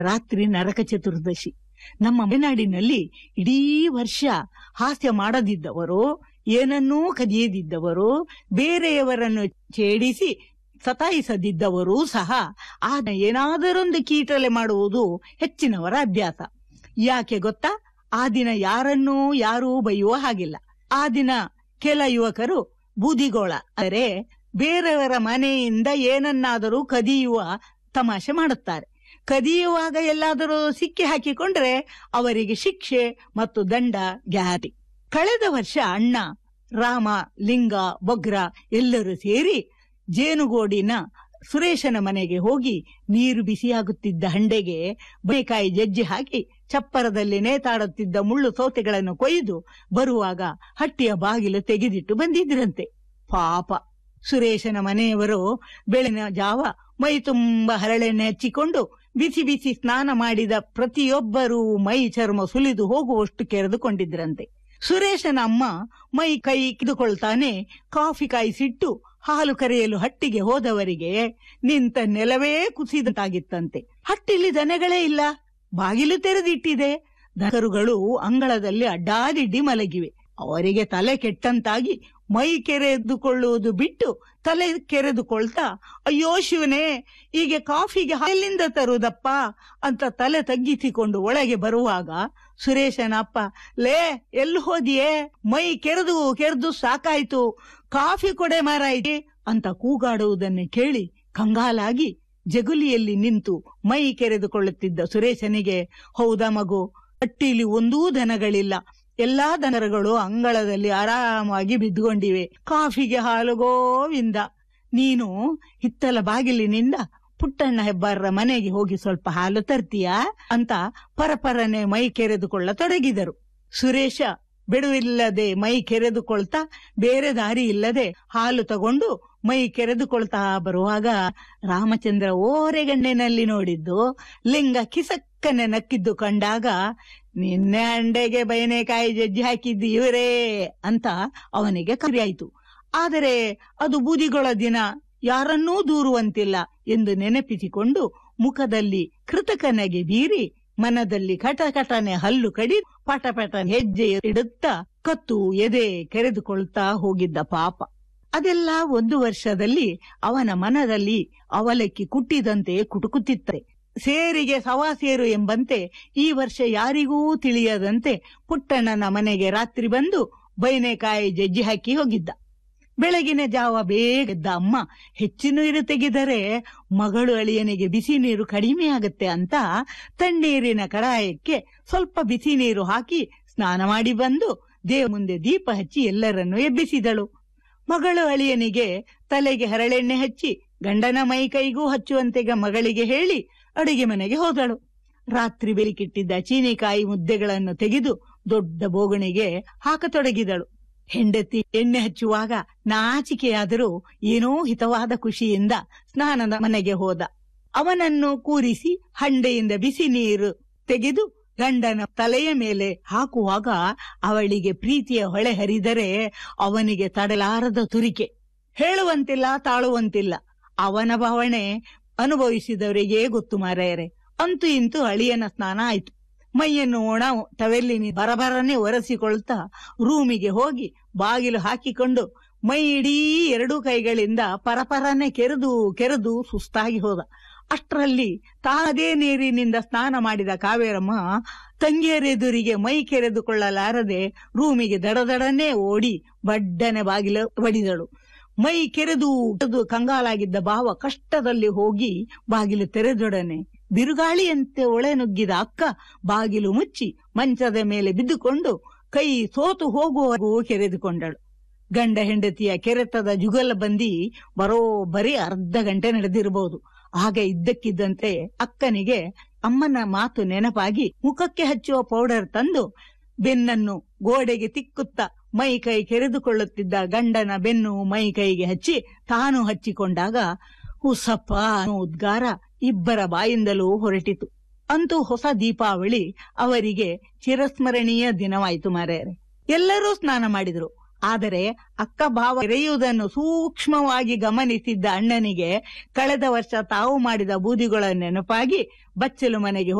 ರಾತ್ರಿ ನರಕ ಚತುರ್ದಶಿ ನಮ್ಮ ಮಲೆನಾಡಿನಲ್ಲಿ ಇಡೀ ವರ್ಷ ಹಾಸ್ಯ ಮಾಡದಿದ್ದವರು ಏನನ್ನೂ ಕದಿಯದಿದ್ದವರು ಬೇರೆಯವರನ್ನು ಛೇಡಿಸಿ ಸತಾಯಿಸದಿದ್ದವರೂ ಸಹ ಆ ಏನಾದರೊಂದು ಕೀಟಲೆ ಮಾಡುವುದು ಹೆಚ್ಚಿನವರ ಅಭ್ಯಾಸ ಯಾಕೆ ಗೊತ್ತಾ ಆ ದಿನ ಯಾರನ್ನೂ ಯಾರೂ ಬೈಯುವ ಹಾಗಿಲ್ಲ ಆ ದಿನ ಕೆಲ ಯುವಕರು ಬೂದಿಗೋಳ ಅಂದರೆ ಬೇರೆಯವರ ಮನೆಯಿಂದ ಏನನ್ನಾದರೂ ಕದಿಯುವ ತಮಾಷೆ ಮಾಡುತ್ತಾರೆ ಕದಿಯುವಾಗ ಎಲ್ಲಾದರೂ ಸಿಕ್ಕಿ ಹಾಕಿಕೊಂಡ್ರೆ ಅವರಿಗೆ ಶಿಕ್ಷೆ ಮತ್ತು ದಂಡ ಗ್ಯಾರಿ ಕಳೆದ ವರ್ಷ ಅಣ್ಣ ರಾಮ ಲಿಂಗ ಬೊಗ್ರ ಎಲ್ಲರೂ ಸೇರಿ ಜೇನುಗೋಡಿನ ಸುರೇಶನ ಮನೆಗೆ ಹೋಗಿ ನೀರು ಬಿಸಿಯಾಗುತ್ತಿದ್ದ ಹಂಡೆಗೆ ಬೇಕಾಯಿ ಜಜ್ಜಿ ಹಾಕಿ ಚಪ್ಪರದಲ್ಲಿ ನೇತಾಡುತ್ತಿದ್ದ ಮುಳ್ಳು ಸೌತೆಗಳನ್ನು ಕೊಯ್ದು ಬರುವಾಗ ಹಟ್ಟಿಯ ಬಾಗಿಲು ತೆಗೆದಿಟ್ಟು ಬಂದಿದ್ರಂತೆ ಪಾಪ ಸುರೇಶನ ಮನೆಯವರು ಬೆಳಗಿನ ಜಾವ ಮೈ ತುಂಬ ಹರಳೆಣ್ಣೆ ಹಚ್ಚಿಕೊಂಡು ಬಿಸಿ ಬಿಸಿ ಸ್ನಾನ ಮಾಡಿದ ಪ್ರತಿಯೊಬ್ಬರೂ ಮೈ ಚರ್ಮ ಸುಲಿದು ಹೋಗುವಷ್ಟು ಕೆರೆದುಕೊಂಡಿದ್ರಂತೆ ಸುರೇಶನ ಅಮ್ಮ ಮೈ ಕೈ ಕಿದುಕೊಳ್ತಾನೆ ಕಾಫಿ ಕಾಯಿಸಿಟ್ಟು ಹಾಲು ಕರೆಯಲು ಹಟ್ಟಿಗೆ ಹೋದವರಿಗೆ ನಿಂತ ನೆಲವೇ ಕುಸಿದಂತಾಗಿತ್ತಂತೆ ಹಟ್ಟಿಲಿ ದನಗಳೇ ಇಲ್ಲ ಬಾಗಿಲು ತೆರೆದಿಟ್ಟಿದೆ ದನಕರುಗಳು ಅಂಗಳದಲ್ಲಿ ಅಡ್ಡಾದಿಡ್ಡಿ ಮಲಗಿವೆ ಅವರಿಗೆ ತಲೆ ಕೆಟ್ಟಂತಾಗಿ ಮೈ ಕೆರೆದುಕೊಳ್ಳುವುದು ಬಿಟ್ಟು ತಲೆ ಕೆರೆದುಕೊಳ್ತಾ ಅಯ್ಯೋ ಶಿವನೇ ಈಗ ಕಾಫಿಗೆ ಎಲ್ಲಿಂದ ತರುವುದಪ್ಪ ಅಂತ ತಲೆ ತಗ್ಗಿಸಿಕೊಂಡು ಒಳಗೆ ಬರುವಾಗ ಸುರೇಶನ ಅಪ್ಪ ಲೇ ಎಲ್ಲಿ ಹೋದಿಯೇ ಮೈ ಕೆರೆದು ಕೆರೆದು ಸಾಕಾಯ್ತು ಕಾಫಿ ಕೊಡೆ ಮಾರಾಯ್ತಿ ಅಂತ ಕೂಗಾಡುವುದನ್ನು ಕೇಳಿ ಕಂಗಾಲಾಗಿ ಜಗುಲಿಯಲ್ಲಿ ನಿಂತು ಮೈ ಕೆರೆದುಕೊಳ್ಳುತ್ತಿದ್ದ ಸುರೇಶನಿಗೆ ಹೌದಾ ಮಗು ಹಟ್ಟಿಲಿ ಒಂದೂ ದನಗಳಿಲ್ಲ ಎಲ್ಲಾ ದನಗಳು ಅಂಗಳದಲ್ಲಿ ಆರಾಮಾಗಿ ಬಿದ್ದುಕೊಂಡಿವೆ ಕಾಫಿಗೆ ಹಾಲು ಗೋವಿಂದ ನೀನು ಹಿತ್ತಲ ಬಾಗಿಲಿನಿಂದ ಪುಟ್ಟಣ್ಣ ಹೆಬ್ಬಾರರ ಮನೆಗೆ ಹೋಗಿ ಸ್ವಲ್ಪ ಹಾಲು ತರ್ತೀಯಾ ಅಂತ ಪರಪರನೆ ಮೈ ಕೆರೆದುಕೊಳ್ಳತೊಡಗಿದರು ಸುರೇಶ ಬಿಡುವಿಲ್ಲದೆ ಮೈ ಕೆರೆದುಕೊಳ್ತಾ ಬೇರೆ ದಾರಿ ಇಲ್ಲದೆ ಹಾಲು ತಗೊಂಡು ಮೈ ಕೆರೆದುಕೊಳ್ತಾ ಬರುವಾಗ ರಾಮಚಂದ್ರ ಓರೆಗಣ್ಣಿನಲ್ಲಿ ನೋಡಿದ್ದು ಲಿಂಗ ಕಿಸಕ್ಕನೆ ನಕ್ಕಿದ್ದು ಕಂಡಾಗ ನಿನ್ನೆ ಅಂಡೆಗೆ ಬಯನೆಕಾಯಿ ಜಜ್ಜಿ ಹಾಕಿದ್ದು ಇವರೇ ಅಂತ ಅವನಿಗೆ ಕರೆಯಾಯಿತು ಆದರೆ ಅದು ಬೂದಿಗೊಳ ದಿನ ಯಾರನ್ನೂ ದೂರುವಂತಿಲ್ಲ ಎಂದು ನೆನಪಿಸಿಕೊಂಡು ಮುಖದಲ್ಲಿ ಕೃತಕನೆಗೆ ಬೀರಿ ಮನದಲ್ಲಿ ಕಟಕಟನೆ ಹಲ್ಲು ಕಡಿ ಪಟಪಟ ಹೆಜ್ಜೆ ಇಡುತ್ತಾ ಕತ್ತು ಎದೆ ಕೆರೆದುಕೊಳ್ತಾ ಹೋಗಿದ್ದ ಪಾಪ ಅದೆಲ್ಲ ಒಂದು ವರ್ಷದಲ್ಲಿ ಅವನ ಮನದಲ್ಲಿ ಅವಲಕ್ಕಿ ಕುಟ್ಟಿದಂತೆ ಕುಟುಕುತ್ತಿತ್ತೆ ಸೇರಿಗೆ ಸವಾಸೇರು ಎಂಬಂತೆ ಈ ವರ್ಷ ಯಾರಿಗೂ ತಿಳಿಯದಂತೆ ಪುಟ್ಟಣ್ಣನ ಮನೆಗೆ ರಾತ್ರಿ ಬಂದು ಬೈನೆಕಾಯಿ ಜಜ್ಜಿ ಹಾಕಿ ಹೋಗಿದ್ದ ಬೆಳಗಿನ ಜಾವ ಬೇಗದ್ದ ಅಮ್ಮ ಹೆಚ್ಚು ನೀರು ತೆಗೆದರೆ ಮಗಳು ಅಳಿಯನಿಗೆ ಬಿಸಿ ನೀರು ಕಡಿಮೆ ಆಗುತ್ತೆ ಅಂತ ತಣ್ಣೀರಿನ ಕಡಾಯಕ್ಕೆ ಸ್ವಲ್ಪ ಬಿಸಿ ನೀರು ಹಾಕಿ ಸ್ನಾನ ಮಾಡಿ ಬಂದು ದೇವ ಮುಂದೆ ದೀಪ ಹಚ್ಚಿ ಎಲ್ಲರನ್ನು ಎಬ್ಬಿಸಿದಳು ಮಗಳು ಅಳಿಯನಿಗೆ ತಲೆಗೆ ಹರಳೆಣ್ಣೆ ಹಚ್ಚಿ ಗಂಡನ ಮೈ ಕೈಗೂ ಹಚ್ಚುವಂತೆ ಮಗಳಿಗೆ ಹೇಳಿ ಅಡುಗೆ ಮನೆಗೆ ಹೋದಳು ರಾತ್ರಿ ಬೆಲಿಕಿಟ್ಟಿದ್ದ ಚೀನಿಕಾಯಿ ಮುದ್ದೆಗಳನ್ನು ತೆಗೆದು ದೊಡ್ಡ ಬೋಗಣಿಗೆ ಹಾಕತೊಡಗಿದಳು ಹೆಂಡತಿ ಎಣ್ಣೆ ಹಚ್ಚುವಾಗ ನಾಚಿಕೆಯಾದರೂ ಏನೋ ಹಿತವಾದ ಖುಷಿಯಿಂದ ಸ್ನಾನದ ಮನೆಗೆ ಹೋದ ಅವನನ್ನು ಕೂರಿಸಿ ಹಂಡೆಯಿಂದ ಬಿಸಿ ನೀರು ತೆಗೆದು ಗಂಡನ ತಲೆಯ ಮೇಲೆ ಹಾಕುವಾಗ ಅವಳಿಗೆ ಪ್ರೀತಿಯ ಹೊಳೆ ಹರಿದರೆ ಅವನಿಗೆ ತಡಲಾರದ ತುರಿಕೆ ಹೇಳುವಂತಿಲ್ಲ ತಾಳುವಂತಿಲ್ಲ ಅವನ ಭಾವನೆ ಅನುಭವಿಸಿದವರಿಗೆ ಗೊತ್ತು ಮಾರಾಯರೆ ಅಂತೂ ಇಂತೂ ಅಳಿಯನ ಸ್ನಾನ ಆಯ್ತು ಮೈಯನ್ನು ಒಣ ಟವೆಲ್ಲಿನಿ ಬರಬರನೆ ಒರೆಸಿಕೊಳ್ತಾ ರೂಮಿಗೆ ಹೋಗಿ ಬಾಗಿಲು ಹಾಕಿಕೊಂಡು ಮೈ ಇಡೀ ಎರಡೂ ಕೈಗಳಿಂದ ಪರಪರನೆ ಕೆರೆದು ಕೆರೆದು ಸುಸ್ತಾಗಿ ಹೋದ ಅಷ್ಟರಲ್ಲಿ ತಾನದೇ ನೀರಿನಿಂದ ಸ್ನಾನ ಮಾಡಿದ ಕಾವೇರಮ್ಮ ತಂಗಿಯರೆದುರಿಗೆ ಮೈ ಕೆರೆದುಕೊಳ್ಳಲಾರದೆ ರೂಮಿಗೆ ದಡದಡನೆ ಓಡಿ ಬಡ್ಡನೆ ಬಾಗಿಲು ಬಡಿದಳು ಮೈ ಕೆರೆದು ಕಂಗಾಲಾಗಿದ್ದ ಭಾವ ಕಷ್ಟದಲ್ಲಿ ಹೋಗಿ ಬಾಗಿಲು ತೆರೆದೊಡನೆ ಬಿರುಗಾಳಿಯಂತೆ ಒಳೆ ನುಗ್ಗಿದ ಅಕ್ಕ ಬಾಗಿಲು ಮುಚ್ಚಿ ಮಂಚದ ಮೇಲೆ ಬಿದ್ದುಕೊಂಡು ಕೈ ಸೋತು ಹೋಗುವವರೆಗೂ ಕೆರೆದುಕೊಂಡಳು ಗಂಡ ಹೆಂಡತಿಯ ಕೆರೆತದ ಜುಗಲ ಬಂದಿ ಬರೋಬ್ಬರಿ ಅರ್ಧ ಗಂಟೆ ನಡೆದಿರಬಹುದು ಆಗ ಇದ್ದಕ್ಕಿದ್ದಂತೆ ಅಕ್ಕನಿಗೆ ಅಮ್ಮನ ಮಾತು ನೆನಪಾಗಿ ಮುಖಕ್ಕೆ ಹಚ್ಚುವ ಪೌಡರ್ ತಂದು ಬೆನ್ನನ್ನು ಗೋಡೆಗೆ ತಿಕ್ಕುತ್ತಾ ಮೈ ಕೈ ಕೆರೆದುಕೊಳ್ಳುತ್ತಿದ್ದ ಗಂಡನ ಬೆನ್ನು ಮೈ ಕೈಗೆ ಹಚ್ಚಿ ತಾನು ಹಚ್ಚಿಕೊಂಡಾಗ ಹುಸಪ್ಪ ಅನ್ನೋ ಉದ್ಗಾರ ಇಬ್ಬರ ಬಾಯಿಂದಲೂ ಹೊರಟಿತು ಅಂತೂ ಹೊಸ ದೀಪಾವಳಿ ಅವರಿಗೆ ಚಿರಸ್ಮರಣೀಯ ದಿನವಾಯಿತು ಮಾರೇರೆ ಎಲ್ಲರೂ ಸ್ನಾನ ಮಾಡಿದ್ರು ಆದರೆ ಅಕ್ಕ ಭಾವ ಎರೆಯುವುದನ್ನು ಸೂಕ್ಷ್ಮವಾಗಿ ಗಮನಿಸಿದ್ದ ಅಣ್ಣನಿಗೆ ಕಳೆದ ವರ್ಷ ತಾವು ಮಾಡಿದ ಬೂದಿಗಳ ನೆನಪಾಗಿ ಬಚ್ಚಲು ಮನೆಗೆ